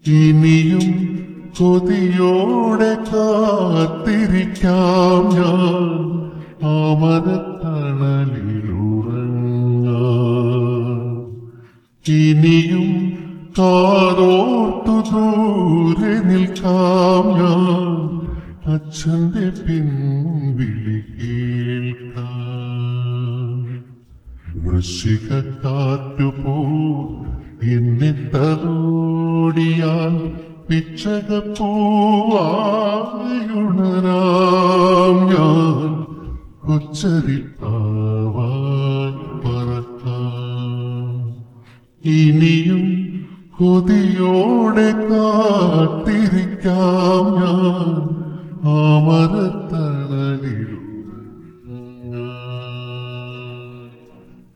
ഇനിയും കൊതിയോടെ കാത്തിരിക്കാം ഞാൻ ആമരത്തണലിലുറങ്ങാൻ ഇനിയും കാതോർത്തു ദൂരെ നിൽക്കാം ഞാൻ അച്ഛന്റെ പിൻവിളി കേൾക്കാം വൃശ്ചിക കാറ്റുപോ എന്നെ തലോടിയാൽ പിച്ചക പൂവായുണരാം ഞാൻ കൊച്ചരിപ്പാവായി പറക്കാം ഇനിയും കൊതിയോടെ കാത്തിരിക്കാം ഞാൻ അമരത്തണലിലും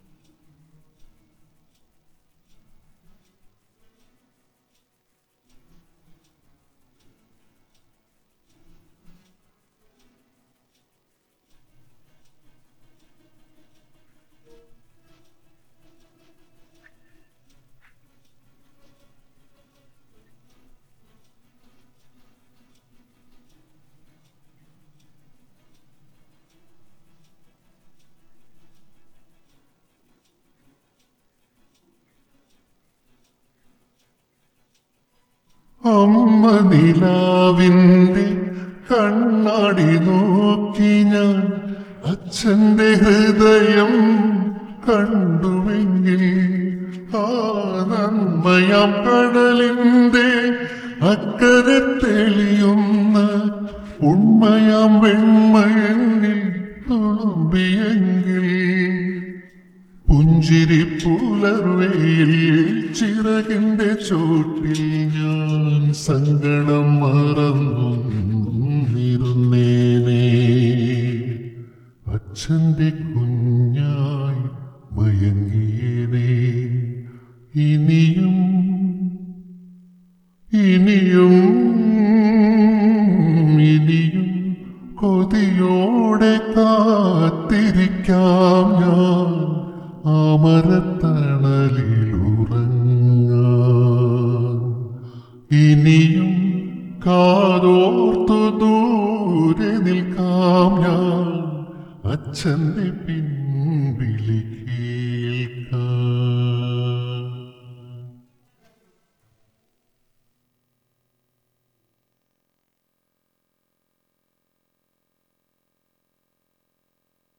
അമ്മ നിലാവിന്റെ കണ്ണാടി നോക്കി ഞാൻ അച്ഛന്റെ ഹൃദയം കണ്ടുവെങ്കിൽ ആ നന്മയാം കടലിന്റെ അക്കരെ തെളിയുന്ന ഉണ്മയാം വെണ്മയെങ്കിൽ തുളുമ്പിയെങ്കിൽ പുഞ്ചിരി പുലർവയിൽ ചിറകിന്റെ ചോട്ടിൽ ഞാൻ സങ്കടം മറന്നിരുന്നേനെ അച്ഛന്റെ കുഞ്ഞായി മയങ്ങിയേനെ ഇനിയും ഇനിയും ഇനിയും കൊതിയോടെ കാത്തിരിക്കാം ഞാൻ അമരത്തണലിലുറങ്ങാൻ ഇനിയും കാതോർത്തു ദൂരെ നിൽക്കാം ഞാൻ അച്ഛന്റെ പിൻവിളി